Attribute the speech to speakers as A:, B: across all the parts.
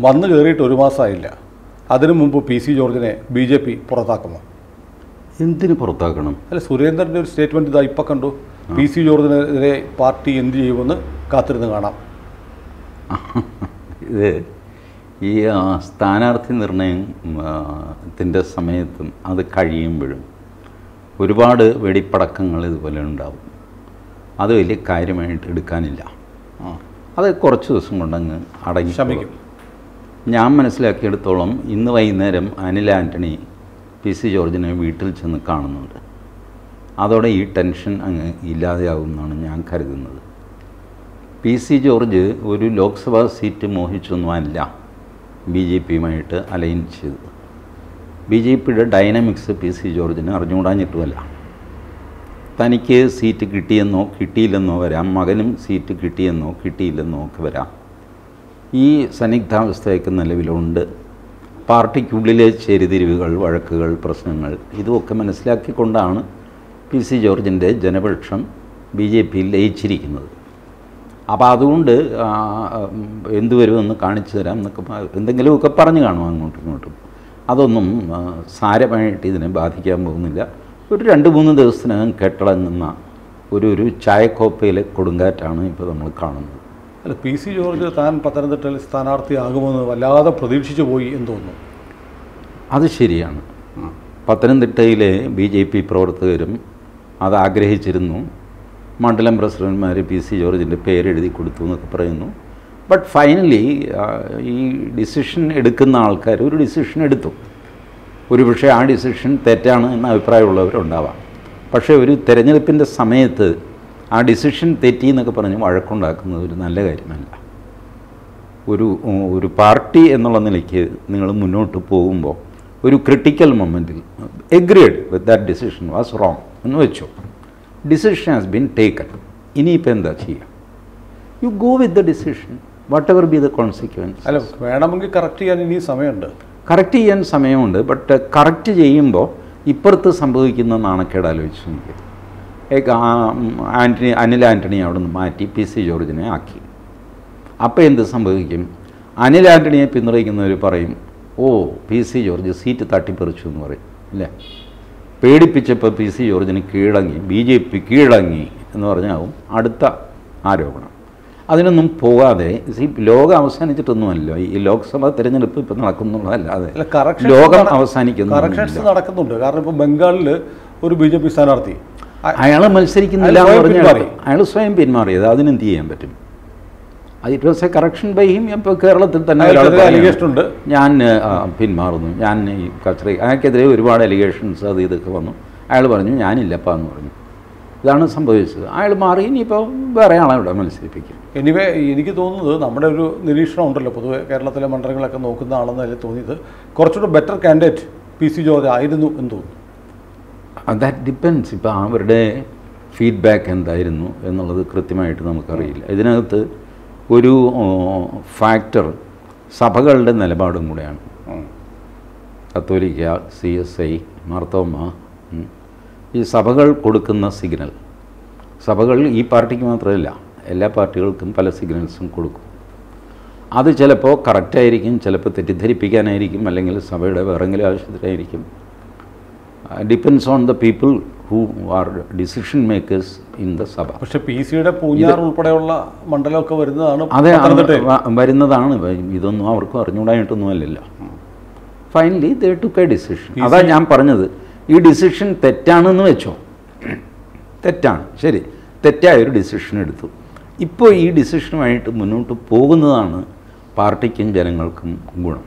A: വന്നു കയറിയിട്ട് ഒരു മാസമായില്ല അതിനു മുമ്പ് പി സി ജോർജിനെ ബി ജെ പി പുറത്താക്കുമോ
B: എന്തിന് പുറത്താക്കണം
A: അല്ല സുരേന്ദ്രൻ്റെ ഒരു സ്റ്റേറ്റ്മെൻറ്റ് ഇതാ ഇപ്പം കണ്ടു പി സി ജോർജിനെതിരെ പാർട്ടി എന്ത് ചെയ്യുമെന്ന് കാത്തിരുന്ന് കാണാം
B: ഇത് ഈ ആ, സ്ഥാനാർത്ഥി നിർണയം ത്തിൻ്റെ സമയത്തും അത് കഴിയുമ്പോഴും ഒരുപാട് വെടിപ്പടക്കങ്ങൾ ഇതുപോലെ ഉണ്ടാവും അത് വലിയ കാര്യമായിട്ട് എടുക്കാനില്ല അത് കുറച്ച് ദിവസം കൊണ്ടങ്ങ് അടങ്ങി
A: ശമിക്കും
B: ഞാൻ മനസ്സിലാക്കിയെടുത്തോളം ഇന്ന് വൈകുന്നേരം അനിൽ ആൻ്റണി പി സി ജോർജിനെ വീട്ടിൽ ചെന്ന് കാണുന്നുണ്ട് അതോടെ ഈ ടെൻഷൻ അങ്ങ് ഇല്ലാതെയാവും എന്നാണ് ഞാൻ കരുതുന്നത് പി സി ജോർജ് ഒരു ലോക്സഭാ സീറ്റ് മോഹിച്ചൊന്നുമല്ല ബി ജെ പിയുമായിട്ട് അലൈൻ ചെയ്തത് ബി ജെ പിയുടെ ഡൈനാമിക്സ് പി സി ജോർജിന് അറിഞ്ഞുകൂടാഞ്ഞിട്ടുമല്ല തനിക്ക് സീറ്റ് കിട്ടിയെന്നോ കിട്ടിയില്ലെന്നോ വരാം മകനും സീറ്റ് കിട്ടിയെന്നോ കിട്ടിയില്ലെന്നോ ഒക്കെ വരാം ഈ സന്നിഗ്ധാവസ്ഥയൊക്കെ നിലവിലുണ്ട് പാർട്ടിക്കുള്ളിലെ ചേരിതിരിവുകൾ വഴക്കുകൾ പ്രശ്നങ്ങൾ ഇതുമൊക്കെ മനസ്സിലാക്കിക്കൊണ്ടാണ് പി സി ജോർജിൻ്റെ ജനപക്ഷം ബി ജെ പിയിൽ ലയിച്ചിരിക്കുന്നത് അപ്പോൾ അതുകൊണ്ട് ആ, ഉം, എന്ത് വരുമെന്ന് കാണിച്ചു തരാം എന്നൊക്കെ പ- എന്തെങ്കിലുമൊക്കെ പറഞ്ഞു കാണും അങ്ങോട്ടും ഇങ്ങോട്ടും അതൊന്നും ആ, സാരമായിട്ട് ഇതിനെ ബാധിക്കാൻ പോകുന്നില്ല ഒരു രണ്ട് മൂന്ന് ദിവസത്തിനകം കെട്ടടങ്ങുന്ന ഒരു ഒരു ചായക്കോപ്പയിലെ കൊടുങ്കാറ്റാണ് ഇപ്പോൾ നമ്മൾ കാണുന്നത്
A: അല്ല പി സി ജോർജ് താൻ പത്തനംതിട്ടയിൽ സ്ഥാനാർത്ഥിയാകുമെന്ന് വല്ലാതെ പ്രതീക്ഷിച്ചു പോയി എന്ന് തോന്നുന്നു
B: അത് ശരിയാണ് പത്തനംതിട്ടയിലെ ബി ജെ പി പ്രവർത്തകരും അത് ആഗ്രഹിച്ചിരുന്നു മണ്ഡലം പ്രസിഡന്റ്മാർ പി സി ജോർജിൻ്റെ പേരെഴുതി കൊടുത്തു എന്നൊക്കെ പറയുന്നു ബട്ട് ഫൈനലി ഈ ഡിസിഷൻ എടുക്കുന്ന ആൾക്കാർ ഒരു ഡിസിഷൻ എടുത്തു ഒരു പക്ഷേ ആ ഡിസിഷൻ തെറ്റാണ് എന്ന അഭിപ്രായമുള്ളവരുണ്ടാവാം പക്ഷേ ഒരു തെരഞ്ഞെടുപ്പിൻ്റെ സമയത്ത് ആ ഡിസിഷൻ തെറ്റി എന്നൊക്കെ പറഞ്ഞ് വഴക്കുണ്ടാക്കുന്നത് ഒരു നല്ല കാര്യമല്ല ഒരു ഒരു പാർട്ടി എന്നുള്ള നിലയ്ക്ക് നിങ്ങൾ മുന്നോട്ട് പോകുമ്പോൾ ഒരു ക്രിട്ടിക്കൽ മൊമെൻറ്റിൽ agreed with that decision was wrong എന്ന് വെച്ചു ഡിസിഷൻ ഹാസ് ബീൻ ടേക്കൺ ഇനിയിപ്പോൾ എന്താ ചെയ്യുക you go with the decision whatever be the consequence
A: അല്ല വേണമെങ്കിൽ കറക്റ്റ് ചെയ്യാൻ ഇനി സമയമുണ്ട്
B: കറക്റ്റ് ചെയ്യാൻ സമയമുണ്ട് ബട്ട് കറക്റ്റ് ചെയ്യുമ്പോൾ ഇപ്പുറത്ത് സംഭവിക്കുന്ന നാണക്കേട് ആലോചിച്ച് നോക്കി ഏക ആ, ഉം, ആൻ്റണി അനിൽ ആൻ്റണി അവിടെ നിന്ന് മാറ്റി പി സി ജോർജിനെ ആക്കി അപ്പോൾ എന്ത് സംഭവിക്കും അനിൽ ആൻ്റണിയെ പിന്തുണയ്ക്കുന്നവർ പറയും oh P C George seat തട്ടിപ്പറിച്ചു എന്ന് പറയും അല്ലേ പേടിപ്പിച്ചപ്പോൾ പി സി ജോർജിന് കീഴടങ്ങി ബി ജെ പി കീഴടങ്ങി എന്ന് പറഞ്ഞാവും അടുത്ത ആരോപണം അതിനൊന്നും പോകാതെ ഈ ലോകം അവസാനിച്ചിട്ടൊന്നുമല്ലോ ഈ ലോക്സഭാ തെരഞ്ഞെടുപ്പ് ഇപ്പം നടക്കുന്നുള്ളതല്ലാതെ
A: അല്ല കറക്ഷൻ
B: ലോകം അവസാനിക്കുന്നു
A: കറക്ഷൻസ് നടക്കുന്നുണ്ട് കാരണം ഇപ്പോൾ ബംഗാളിൽ ഒരു ബി ജെ പി സ്ഥാനാർത്ഥി അ-
B: അയാൾ മത്സരിക്കുന്നില്ല
A: അയാൾ
B: എന്ന്
A: സ്വയം
B: പറഞ്ഞാൽ
A: പിന്മാറി.
B: അയാൾ സ്വയം പിന്മാറിയത് അതിനെന്ത് ചെയ്യാൻ പറ്റും അത് it was a correction by him ഇപ്പോൾ കേരളത്തിൽ തന്നെ ഒരാൾ
A: അയാൾക്കെതിരെ
B: പറയുന്നു,
A: allegation ഉണ്ട്.
B: ഞാൻ ആ, പിന്മാറുന്നു ഞാൻ ഈ കച്ചറ അയാൾക്കെതിരെ ഒരുപാട് അലിഗേഷൻസ് അത് ഇതൊക്കെ വന്നു അയാൾ പറഞ്ഞു ഞാനില്ലപ്പാ എന്ന് പറഞ്ഞു ഇതാണ് സംഭവിച്ചത് അയാൾ മാറി ഇനിയിപ്പോൾ വേറെ ആളെ ഇവിടെ മത്സരിപ്പിക്കും
A: എനിവേ എനിക്ക് തോന്നുന്നത് നമ്മുടെ ഒരു നിരീക്ഷണം ഉണ്ടല്ലോ പൊതുവെ കേരളത്തിലെ മണ്ഡലങ്ങളൊക്കെ നോക്കുന്ന ആളെന്നതിൽ തോന്നിയത് കുറച്ചുകൂടെ better candidate P C George ആയിരുന്നു എന്ന് തോന്നുന്നു
B: ദാറ്റ് ഡിപ്പെൻസ് ഇപ്പോൾ അവരുടെ ഫീഡ്ബാക്ക് എന്തായിരുന്നു എന്നുള്ളത് കൃത്യമായിട്ട് നമുക്കറിയില്ല ഇതിനകത്ത് ഒരു ഫാക്ടർ സഭകളുടെ നിലപാടും കൂടെയാണ്
A: ഉം.
B: കത്തോലിക്ക സി എസ് ഐ മാർത്തോമ ഉം. ഈ സഭകൾ കൊടുക്കുന്ന സിഗ്നൽ സഭകൾ ഈ പാർട്ടിക്ക് മാത്രമല്ല എല്ലാ പാർട്ടികൾക്കും പല സിഗ്നൽസും കൊടുക്കും അത് ചിലപ്പോൾ കറക്റ്റായിരിക്കും ചിലപ്പോൾ തെറ്റിദ്ധരിപ്പിക്കാനായിരിക്കും അല്ലെങ്കിൽ സഭയുടെ വേറെങ്കിലും ആവശ്യത്തിനായിരിക്കും depends on the people who are decision makers in the Sabha
A: പക്ഷെ പി സിയുടെ പൂഞ്ഞാർ ഉൾപ്പെടെയുള്ള മണ്ഡലമൊക്കെ വരുന്നതാണ്
B: അതെ അത്
A: പത്തനംതിട്ടയിൽ
B: വ- വരുന്നതാണ് ഇതൊന്നും അവർക്കും അറിഞ്ഞുകൂടായിട്ടൊന്നുമല്ലല്ലോ finally they took a decision അതാ ഞാൻ പറഞ്ഞത് ഈ ഡിസിഷൻ തെറ്റാണെന്ന് വെച്ചോ തെറ്റാണ് ശരി തെറ്റായ ഒരു ഡിസിഷൻ എടുത്തു ഇപ്പോൾ ഈ ഡിസിഷനുമായിട്ട് മുന്നോട്ട് പോകുന്നതാണ് പാർട്ടിക്കും ജനങ്ങൾക്കും ഗുണം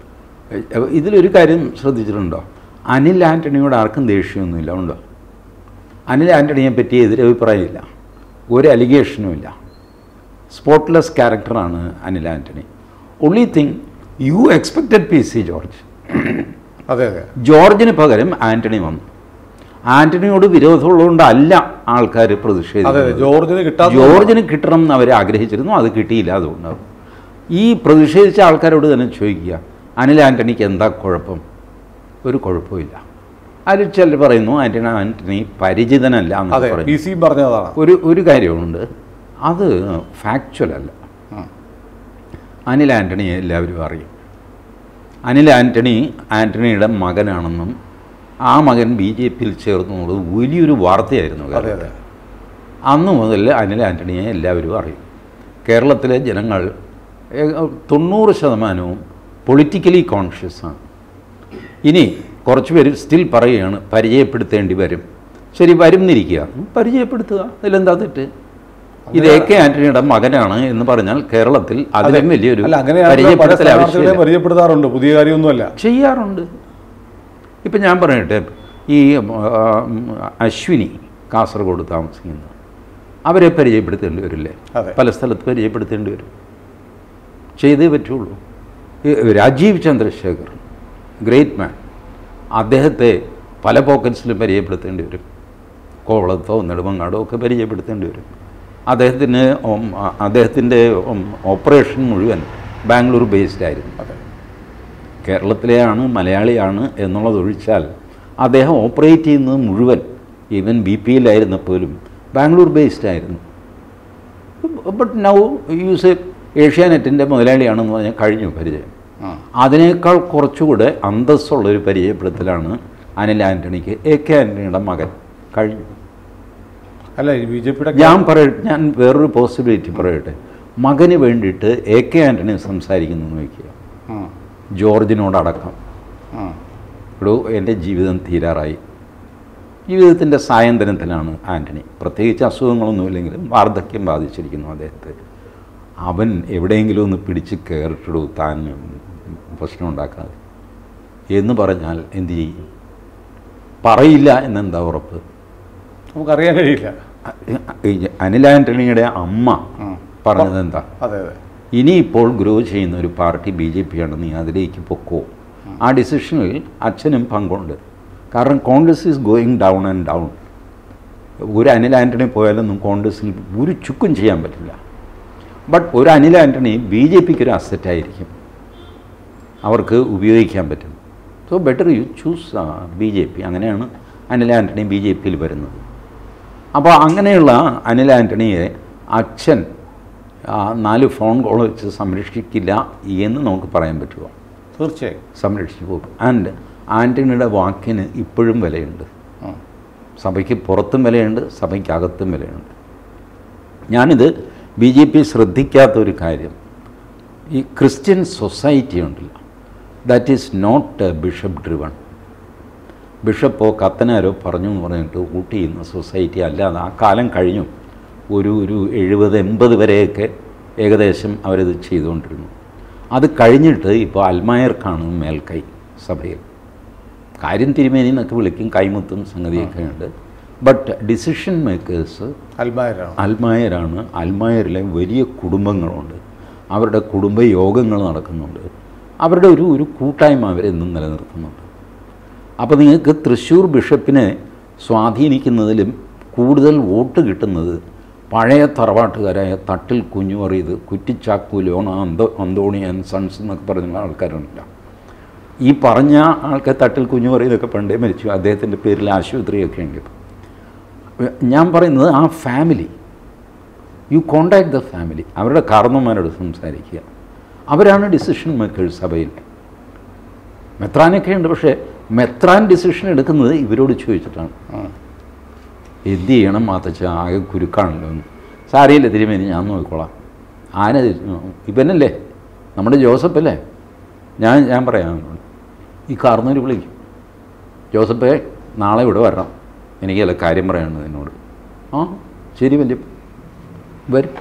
B: എ- ഇതിലൊരു കാര്യം ശ്രദ്ധിച്ചിട്ടുണ്ടോ അനിൽ ആൻ്റണിയോട് ആർക്കും ദേഷ്യമൊന്നുമില്ല ഉണ്ടോ അനിൽ ആൻ്റണിയെ പറ്റി എതിരഭിപ്രായമില്ല ഒരു അലിഗേഷനും ഇല്ല സ്പോട്ട്ലെസ് ക്യാരക്ടറാണ് Anil Antony only thing you expected P C George
A: അതെ അതെ
B: ജോർജിന് പകരം ആൻ്റണി വന്നു ആൻ്റണിയോട് വിരോധമുള്ളതുകൊണ്ടല്ല ആൾക്കാർ
A: അതെ
B: പ്രതിഷേധിച്ചത്
A: അതെ ജോർജിന് കിട്ടാത്ത
B: ജോർജിന് കിട്ടണം എന്ന് അവർ ആഗ്രഹിച്ചിരുന്നു അത് കിട്ടിയില്ല അതുകൊണ്ടാണ് ഈ പ്രതിഷേധിച്ച ആൾക്കാരോട് തന്നെ ചോദിക്കുക അനിൽ ആൻ്റണിക്ക് എന്താ കുഴപ്പം ഒരു കുഴപ്പമില്ല അതിൽ ചിലർ പറയുന്നു ആൻ്റണി ആൻ്റണി പരിചിതനല്ല
A: അതെ
B: എന്നൊക്കെ
A: പി
B: പറയുന്നു
A: സി പറഞ്ഞതാണ്
B: ഒരു ഒരു കാര്യമുണ്ട് അത് ഫാക്ച്വൽ അല്ല അനിൽ ആൻ്റണിയെ എല്ലാവരും അറിയും അനിൽ ആൻ്റണി ആൻ്റണിയുടെ മകനാണെന്നും ആ മകൻ ബി ജെ പിയിൽ ചേർന്നുള്ളത് വലിയൊരു വാർത്തയായിരുന്നു
A: അതെ
B: കേരളത്തിൽ.
A: അതെ
B: അന്ന് മുതൽ അനിൽ ആൻ്റണിയെ എല്ലാവരും അറിയും കേരളത്തിലെ ജനങ്ങൾ ഏ- തൊണ്ണൂറ് ശതമാനവും പൊളിറ്റിക്കലി കോൺഷ്യസ് ആണ് ഇനി കുറച്ച് പേര് സ്റ്റിൽ പറയുകയാണ് പരിചയപ്പെടുത്തേണ്ടി വരും ശരി വരുന്നിരിക്കുക പരിചയപ്പെടുത്തുക അതിലെന്താ തെറ്റ് ഇത് എ കെ ആൻ്റണിയുടെ മകനാണ് എന്ന് പറഞ്ഞാൽ കേരളത്തിൽ അതിലും വലിയൊരു
A: അല്ല അങ്ങനെയാണ് പല
B: പരിചയപ്പെടുത്തൽ
A: സ്ഥാനാർത്ഥികളെ
B: ആവശ്യമില്ല
A: പരിചയപ്പെടുത്താറുണ്ട് പുതിയ കാര്യമൊന്നുമല്ല
B: ചെയ്യാറുണ്ട് ഇപ്പം ഞാൻ പറയട്ടെ ഈ ആ, അശ്വിനി കാസർഗോഡ് താമസിക്കുന്നത് അവരെ പരിചയപ്പെടുത്തേണ്ടി വരില്ലേ
A: അതെ.
B: പല സ്ഥലത്ത് പരിചയപ്പെടുത്തേണ്ടി വരും ചെയ്തേ പറ്റുള്ളൂ ഈ രാജീവ് ചന്ദ്രശേഖർ ഗ്രേറ്റ് മാൻ അദ്ദേഹത്തെ പല പോക്കറ്റ്സിലും പരിചയപ്പെടുത്തേണ്ടി വരും കോവളത്തോ നെടുമങ്ങാടോ ഒക്കെ പരിചയപ്പെടുത്തേണ്ടി വരും അദ്ദേഹത്തിന് ഉം, അ- അദ്ദേഹത്തിൻ്റെ ഉം, ഓപ്പറേഷൻ മുഴുവൻ ബാംഗ്ലൂർ ബേസ്ഡ് ആയിരുന്നു
A: അതെ
B: കേരളത്തിലെയാണ് മലയാളിയാണ് എന്നുള്ളതൊഴിച്ചാൽ അദ്ദേഹം ഓപ്പറേറ്റ് ചെയ്യുന്നത് മുഴുവൻ ഈവൻ ബി പി എല്ലായിരുന്നപ്പോലും ബാംഗ്ലൂർ ബേസ്ഡ് ആയിരുന്നു ബട്ട് നൗ യൂസ് ഏഷ്യാനെറ്റിൻ്റെ മുതലാളിയാണെന്ന് പറഞ്ഞാൽ കഴിഞ്ഞു പരിചയം
A: ആ
B: അതിനേക്കാൾ കുറച്ചുകൂടെ അന്തസ്സുള്ളൊരു പരിചയപ്പെടുത്തലാണ് അനിൽ ആൻ്റണിക്ക് എ കെ ആൻ്റണിയുടെ മകൻ കഴിഞ്ഞു
A: അല്ല ഈ ബി ജെ പിയുടെ
B: ഞാൻ പറയ ഞാൻ വേറൊരു പോസിബിലിറ്റി പറയട്ടെ മകന് വേണ്ടിയിട്ട് എ കെ ആൻ്റണി സംസാരിക്കുന്നു എന്ന് വയ്ക്കുക
A: ആ
B: ജോർജിനോടടക്കം
A: ആ
B: എടോ എൻ്റെ ജീവിതം തീരാറായി ജീവിതത്തിൻ്റെ സായന്തനത്തിലാണ് ആൻ്റണി പ്രത്യേകിച്ച് അസുഖങ്ങളൊന്നുമില്ലെങ്കിലും വാർദ്ധക്യം ബാധിച്ചിരിക്കുന്നു അദ്ദേഹത്തെ അവൻ എവിടെയെങ്കിലും ഒന്ന് പിടിച്ച് കയറിട്ടിടൂ താൻ പ്രശ്നം ഉണ്ടാക്കാതെ എന്ന് പറഞ്ഞാൽ എന്തു ചെയ്യും പറയില്ല എന്നെന്താ ഉറപ്പ്
A: നമുക്കറിയാൻ കഴിയില്ല
B: ഈ അനിൽ ആൻ്റണിയുടെ അമ്മ
A: ആ.
B: പറഞ്ഞത് എന്താ
A: അതെ അതെ
B: ഇനിയിപ്പോൾ ഗ്രോ ചെയ്യുന്ന ഒരു പാർട്ടി ബി ജെ പി ആണ് നീ അതിലേക്ക് പൊക്കോ ആ ഡിസിഷനിൽ അച്ഛനും പങ്കുണ്ട് കാരണം Congress is going down and down ഒരു അനിൽ ആൻ്റണി പോയാലൊന്നും കോൺഗ്രസിൽ ഒരു ചുക്കും ചെയ്യാൻ പറ്റില്ല ബട്ട് ഒരു അനിൽ ആൻ്റണി ബി ജെ പിക്ക് ഒരു അസറ്റായിരിക്കും അവർക്ക് ഉപയോഗിക്കാൻ പറ്റും so better you choose B J P അങ്ങനെയാണ് അനിൽ ആൻ്റണി ബി ജെ പിയിൽ വരുന്നത് അപ്പോൾ അങ്ങനെയുള്ള അനിൽ ആൻ്റണിയെ അച്ഛൻ ആ, നാല് ഫോൺ കോൾ വെച്ച് സംരക്ഷിക്കില്ല എന്ന് നമുക്ക് പറയാൻ പറ്റുമോ
A: തീർച്ചയായും
B: സംരക്ഷിച്ചു പോകും ആൻഡ് ആൻ്റണിയുടെ വാക്കിന് ഇപ്പോഴും വിലയുണ്ട്
A: ആ
B: സഭയ്ക്ക് പുറത്തും വിലയുണ്ട് സഭയ്ക്കകത്തും വിലയുണ്ട് ഞാനിത് ബി ജെ പി ശ്രദ്ധിക്കാത്ത ഒരു കാര്യം ഈ ക്രിസ്ത്യൻ സൊസൈറ്റി ഉണ്ടല്ലോ that is not bishop driven ബിഷപ്പോ കത്തനാരോ പറഞ്ഞു എന്ന് പറഞ്ഞിട്ട് ഊട്ടി ചെയ്യുന്ന സൊസൈറ്റി അല്ലാതെ ആ കാലം കഴിഞ്ഞു ഒരു ഒരു എഴുപത് എൺപത് വരെയൊക്കെ ഏകദേശം അവരിത് ചെയ്തുകൊണ്ടിരുന്നു അത് കഴിഞ്ഞിട്ട് ഇപ്പോൾ അൽമായർക്കാണ് മേൽക്കൈ സഭയിൽ കാര്യം തിരുമേനി എന്നൊക്കെ വിളിക്കും കൈമുത്തും സംഗതിയൊക്കെ ഉണ്ട് ബട്ട് ഡിസിഷൻ മേക്കേഴ്സ്
A: അൽമായരാണ്
B: അൽമായരാണ് അൽമായരിലെ വലിയ കുടുംബങ്ങളുണ്ട് അവരുടെ കുടുംബ യോഗങ്ങൾ നടക്കുന്നുണ്ട് അവരുടെ ഒരു ഒരു കൂട്ടായ്മ അവരെന്നും നിലനിർത്തുന്നുണ്ട് അപ്പോൾ നിങ്ങൾക്ക് തൃശ്ശൂർ ബിഷപ്പിനെ സ്വാധീനിക്കുന്നതിലും കൂടുതൽ വോട്ട് കിട്ടുന്നത് പഴയ തറവാട്ടുകാരായ തട്ടിൽ കുഞ്ഞുമറിയത് കുറ്റിച്ചാക്കു ലോണ അന്തോ അന്തോണി ആൻഡ് സൺസ് എന്നൊക്കെ പറഞ്ഞ ആൾക്കാരുണ്ടല്ലോ ഈ പറഞ്ഞ ആൾക്കാർ തട്ടിൽ കുഞ്ഞുമറിയതൊക്കെ പണ്ടേ മരിച്ചു അദ്ദേഹത്തിൻ്റെ പേരിൽ ആശുപത്രിയൊക്കെ ഉണ്ട് ഇപ്പം ഞാൻ പറയുന്നത് ആ family you contact the family അവരുടെ കാരണന്മാരോട് സംസാരിക്കുക അവരാണ് ഡിസിഷൻ മേക്കേഴ്സ് സഭയിൽ മെത്രാനൊക്കെ ഉണ്ട് പക്ഷേ മെത്രാൻ ഡിസിഷൻ എടുക്കുന്നത് ഇവരോട് ചോദിച്ചിട്ടാണ്
A: ആ
B: എന്ത് ചെയ്യണം മാത്തച്ഛ ആകെ കുരുക്കാണല്ലോ എന്ന് സാരിയില്ല തിരുമേനി ഞാൻ നോക്കിക്കോളാം ആന ഇവനല്ലേ നമ്മുടെ ജോസഫ് അല്ലേ ഞാൻ ഞാൻ പറയാം അവനോട്. ഈ കാർന്നൂർ വിളിക്കും ജോസഫേ നാളെ ഇവിടെ വരണം എനിക്ക് ചില കാര്യം പറയാനുണ്ട് എന്നോട് ആ ശരി വലിയ വരും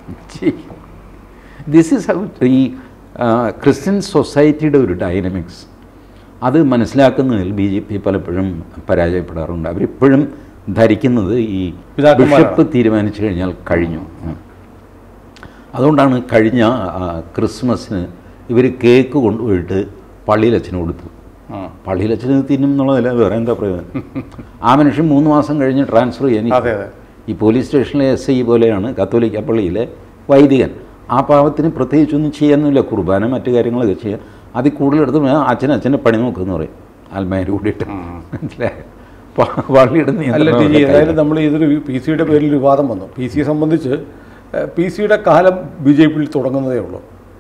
B: ദിസ് ഈസ് ഈ ക്രിസ്ത്യൻ സൊസൈറ്റിയുടെ ഒരു ഡൈനമിക്സ് അത് മനസ്സിലാക്കുന്നതിൽ ബി ജെ പി പലപ്പോഴും പരാജയപ്പെടാറുണ്ട് അവരിപ്പോഴും ധരിക്കുന്നത് ഈ
A: പിതാക്കന്മാരാണ്.
B: ബിഷപ്പ് തീരുമാനിച്ചു കഴിഞ്ഞാൽ കഴിഞ്ഞു ഉം. അതുകൊണ്ടാണ് കഴിഞ്ഞ ആ, ക്രിസ്മസിന് ഇവർ കേക്ക് കൊണ്ടുപോയിട്ട് പള്ളിയിലച്ഛന് കൊടുത്തു
A: ആ
B: പള്ളിയിലച്ഛന് തിന്നും എന്നുള്ളതല്ല വേറെ എന്താ പ്രയോജനം ആ മനുഷ്യൻ മൂന്ന് മാസം കഴിഞ്ഞ് ട്രാൻസ്ഫർ ചെയ്യാൻ
A: അതെ അതെ
B: ഈ പോലീസ് സ്റ്റേഷനിലെ എസ് ഐ പോലെയാണ് കത്തോലിക്ക പള്ളിയിലെ വൈദികൻ ആ പാവത്തിന് പ്രത്യേകിച്ചൊന്നും ചെയ്യാനൊന്നുമില്ല കുർബാന മറ്റു കാര്യങ്ങളൊക്കെ ചെയ്യാം അതിൽ കൂടുതലെടുത്ത് അച്ഛൻ അച്ഛൻ്റെ പണി നോക്കുമെന്ന് പറയും ആൽമാര് കൂടിയിട്ട് മനസ്സിലായോ പ- പള്ളിയുടെ
A: അല്ല
B: നിയന്ത്രണം
A: ടി ജി
B: അവരുടെ
A: ഏതായാലും നമ്മൾ ഇതൊരു പി സിയുടെ പേരിൽ വിവാദം വന്നു പി സിയെ സംബന്ധിച്ച് പി സിയുടെ കാലം ബി ജെ പിയിൽ തുടങ്ങുന്നതേ ഉള്ളൂ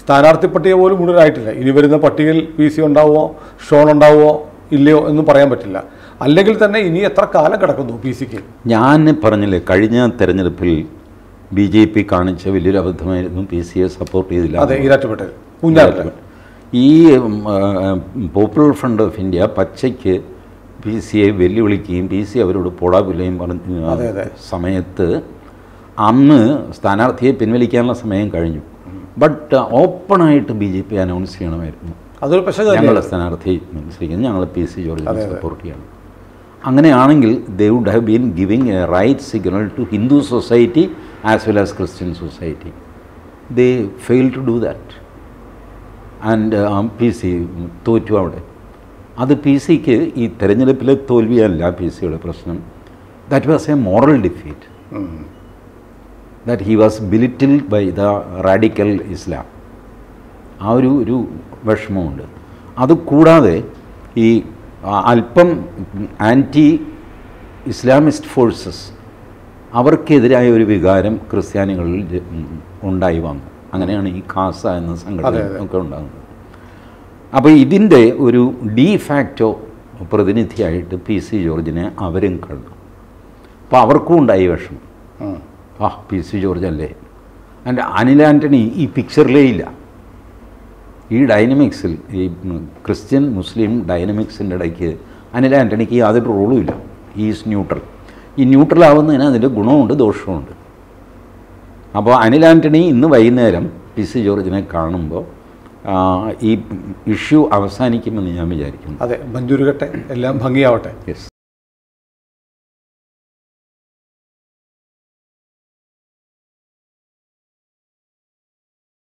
A: സ്ഥാനാർത്ഥി പട്ടിക പോലും മുഴുവനായിട്ടില്ല ഇനി വരുന്ന പട്ടികയിൽ പി സി ഉണ്ടാവുമോ ഷോൺ ഉണ്ടാവുമോ ഇല്ലയോ എന്നും പറയാൻ പറ്റില്ല അല്ലെങ്കിൽ തന്നെ ഇനി എത്ര കാലം കിടക്കുന്നു പി സിക്ക്
B: ഞാൻ പറഞ്ഞില്ലേ കഴിഞ്ഞ തെരഞ്ഞെടുപ്പിൽ ബി ജെ പി കാണിച്ച വലിയൊരു അബദ്ധമായിരുന്നു പി സിയെ സപ്പോർട്ട് ചെയ്തില്ല
A: അതെ ഈരാറ്റുപേട്ടയിൽ കുഞ്ഞാറിൽ
B: ഈ പോപ്പുലർ ഫ്രണ്ട് ഓഫ് ഇന്ത്യ പച്ചയ്ക്ക് പി സിയെ വെല്ലുവിളിക്കുകയും പി സി അവരോട് പോടാപില്ലയും പറഞ്ഞ
A: അതെ, അതെ.
B: സമയത്ത് അന്ന് സ്ഥാനാർത്ഥിയെ പിൻവലിക്കാനുള്ള സമയം കഴിഞ്ഞു ബട്ട് ഓപ്പണായിട്ട് ബി ജെ പി അനൗൺസ് ചെയ്യണമായിരുന്നു
A: അതൊരു പക്ഷേ
B: ഞങ്ങളുടെ സ്ഥാനാർത്ഥി മത്സരിക്കുന്നത് ഞങ്ങൾ പി സി ജോർജിനെ
A: അതെ, അതെ.
B: സപ്പോർട്ട് ചെയ്യണം അങ്ങനെയാണെങ്കിൽ they would have been giving a right signal to Hindu society as well as Christian society they fail to do that and P C തോറ്റു അവിടെ അത് പി സിക്ക് ഈ തെരഞ്ഞെടുപ്പിലെ തോൽവിയല്ല പി സിയുടെ പ്രശ്നം that was a moral defeat that he was belittle by the radical Islam ആ ഒരു ഒരു വിഷമമുണ്ട് അത് കൂടാതെ ഈ ആ, അല്പം ആൻറ്റി ഇസ്ലാമിസ്റ്റ് ഫോഴ്സസ് അവർക്കെതിരായ ഒരു വികാരം ക്രിസ്ത്യാനികളിൽ ജ- ഉം, ഉണ്ടായി വന്നു അങ്ങനെയാണ് ഈ കാസ എന്ന സംഘടന
A: അതെ, അതെ.
B: ഒക്കെ ഉണ്ടാകുന്നത് അപ്പോൾ ഇതിൻ്റെ ഒരു ഡി ഫാക്റ്റോ പ്രതിനിധിയായിട്ട് പി സി ജോർജിനെ അവരും കണ്ടു അപ്പോൾ അവർക്കും ഉണ്ടായി വിഷമം ആ പി സി ജോർജ് അല്ലേ ആൻഡ് അനിൽ ആൻ്റണി ഈ പിക്ചറിലേ ഇല്ല ഈ ഡൈനമിക്സിൽ ഈ ഉം, ക്രിസ്ത്യൻ മുസ്ലിം ഡൈനമിക്സിൻ്റെ ഇടയ്ക്ക് അനിൽ ആൻ്റണിക്ക് യാതൊരു റോളും ഇല്ല ഈസ് ന്യൂട്രൽ ഈ ന്യൂട്രൽ ആവുന്നതിന് അതിൻ്റെ ഗുണമുണ്ട് ദോഷവുമുണ്ട് അപ്പോൾ അനിൽ ആൻ്റണി ഇന്ന് വൈകുന്നേരം പി സി ജോർജിനെ കാണുമ്പോൾ ആ, ഈ ഇഷ്യൂ അവസാനിക്കുമെന്ന് ഞാൻ വിചാരിക്കുന്നു
A: അതെ മഞ്ജുരുകട്ടെ എല്ലാം ഭംഗിയാവട്ടെ
B: യെസ്